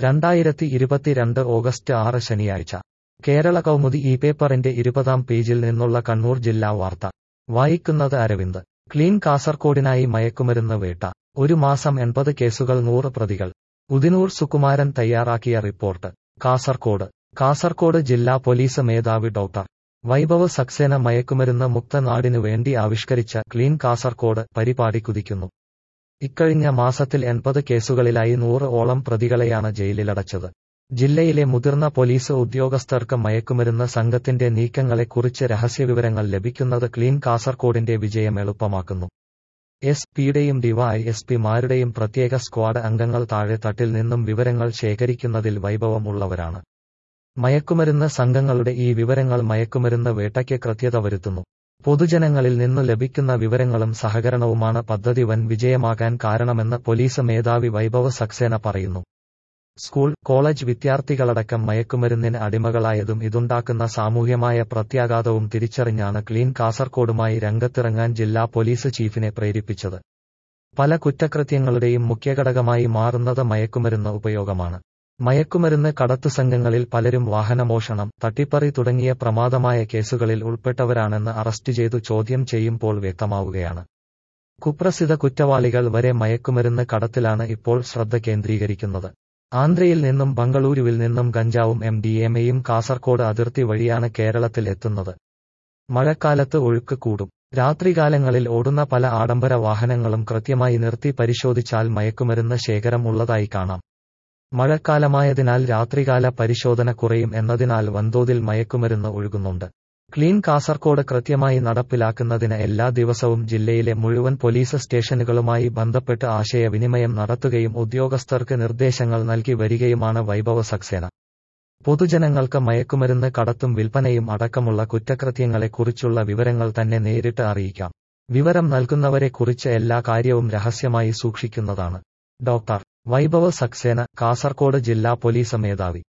രണ്ടായിരത്തി ഇരുപത്തിരണ്ട് ഓഗസ്റ്റ് ആറ് ശനിയാഴ്ച കേരള കൗമുദി ഈ പേപ്പറിന്റെ ഇരുപതാം പേജിൽ നിന്നുള്ള കണ്ണൂർ ജില്ലാ വാർത്ത വായിക്കുന്നത് അരവിന്ദ് ക്ലീൻ കാസർകോടിനായി മയക്കുമരുന്ന് വേട്ട ഒരു മാസം എൺപത് കേസുകൾ നൂറ് പ്രതികൾ ഉദിനൂർ സുകുമാരൻ തയ്യാറാക്കിയ റിപ്പോർട്ട് കാസർകോട് കാസർകോട് ജില്ലാ പോലീസ് മേധാവി ഡോക്ടർ വൈഭവ് സക്സേന മയക്കുമരുന്ന് മുക്ത നാടിനു വേണ്ടി ആവിഷ്കരിച്ച ക്ലീൻ കാസർകോട് പരിപാടി കുതിക്കുന്നു ഇക്കഴിഞ്ഞ മാസത്തിൽ എൺപത് കേസുകളിലായി നൂറ് ഓളം പ്രതികളെയാണ് ജയിലിലടച്ചത് ജില്ലയിലെ മുതിർന്ന പോലീസ് ഉദ്യോഗസ്ഥർക്ക് മയക്കുമരുന്ന് സംഘത്തിന്റെ നീക്കങ്ങളെക്കുറിച്ച് രഹസ്യവിവരങ്ങൾ ലഭിക്കുന്നത് ക്ലീൻ കാസർകോടിന്റെ വിജയം എളുപ്പമാക്കുന്നു എസ് പിയുടെയും ഡിവൈ എസ് പിമാരുടെയും പ്രത്യേക സ്ക്വാഡ് അംഗങ്ങൾ താഴെത്തട്ടിൽ നിന്നും വിവരങ്ങൾ ശേഖരിക്കുന്നതിൽ വൈഭവം ഉള്ളവരാണ് മയക്കുമരുന്ന് സംഘങ്ങളുടെ ഈ വിവരങ്ങൾ മയക്കുമരുന്ന് വേട്ടയ്ക്ക് കൃത്യത വരുത്തുന്നു പൊതുജനങ്ങളിൽ നിന്നു ലഭിക്കുന്ന വിവരങ്ങളും സഹകരണവുമാണ് പദ്ധതി വൻ വിജയമാകാൻ കാരണമെന്ന് പോലീസ് മേധാവി വൈഭവ് സക്സേന പറയുന്നു സ്കൂൾ കോളേജ് വിദ്യാർത്ഥികളടക്കം മയക്കുമരുന്നിന് അടിമകളായതും ഇതുണ്ടാക്കുന്ന സാമൂഹ്യമായ പ്രത്യാഘാതവും തിരിച്ചറിഞ്ഞാണ് ക്ലീൻ കാസർകോടുമായി രംഗത്തിറങ്ങാൻ ജില്ലാ പോലീസ് ചീഫിനെ പ്രേരിപ്പിച്ചത് പല കുറ്റകൃത്യങ്ങളുടെയും മുഖ്യഘടകമായി മാറുന്നത് മയക്കുമരുന്ന് ഉപയോഗമാണ് മയക്കുമരുന്ന് കടത്തു സംഘങ്ങളിൽ പലരും വാഹനമോഷണം തട്ടിപ്പറി തുടങ്ങിയ പ്രമാദമായ കേസുകളിൽ ഉൾപ്പെട്ടവരാണെന്ന് അറസ്റ്റ് ചെയ്തു ചോദ്യം ചെയ്യുമ്പോൾ വ്യക്തമാവുകയാണ് കുപ്രസിദ്ധ കുറ്റവാളികൾ വരെ മയക്കുമരുന്ന് കടത്തിലാണ് ഇപ്പോൾ ശ്രദ്ധ കേന്ദ്രീകരിക്കുന്നത് ആന്ധ്രയിൽ നിന്നും ബംഗളൂരുവിൽ നിന്നും ഗഞ്ചാവും എം ഡി എം എയും കാസർകോട് അതിർത്തി വഴിയാണ് കേരളത്തിൽ എത്തുന്നത് മഴക്കാലത്ത് ഒഴുക്ക് കൂടും രാത്രികാലങ്ങളിൽ ഓടുന്ന പല ആഡംബര വാഹനങ്ങളും കൃത്യമായി നിർത്തി പരിശോധിച്ചാൽ മയക്കുമരുന്ന് ശേഖരം ഉള്ളതായി കാണാം മഴക്കാലമായതിനാൽ രാത്രികാല പരിശോധന കുറയും എന്നതിനാൽ വൻതോതിൽ മയക്കുമരുന്ന് ഒഴുകുന്നുണ്ട് ക്ലീൻ കാസർകോട് കൃത്യമായി നടപ്പിലാക്കുന്നതിന് എല്ലാ ദിവസവും ജില്ലയിലെ മുഴുവൻ പോലീസ് സ്റ്റേഷനുകളുമായി ബന്ധപ്പെട്ട് ആശയവിനിമയം നടത്തുകയും ഉദ്യോഗസ്ഥർക്ക് നിർദ്ദേശങ്ങൾ നൽകി വരികയുമാണ് വൈഭവ സക്സേന പൊതുജനങ്ങൾക്ക് മയക്കുമരുന്ന് കടത്തും വിൽപ്പനയും അടക്കമുള്ള കുറ്റകൃത്യങ്ങളെക്കുറിച്ചുള്ള വിവരങ്ങൾ തന്നെ നേരിട്ട് അറിയിക്കാം വിവരം നൽകുന്നവരെക്കുറിച്ച് എല്ലാ കാര്യവും രഹസ്യമായി സൂക്ഷിക്കുന്നതാണ് ഡോക്ടർ വൈഭവ് സക്സേന കാസർകോട് ജില്ലാ പോലീസ് മേധാവി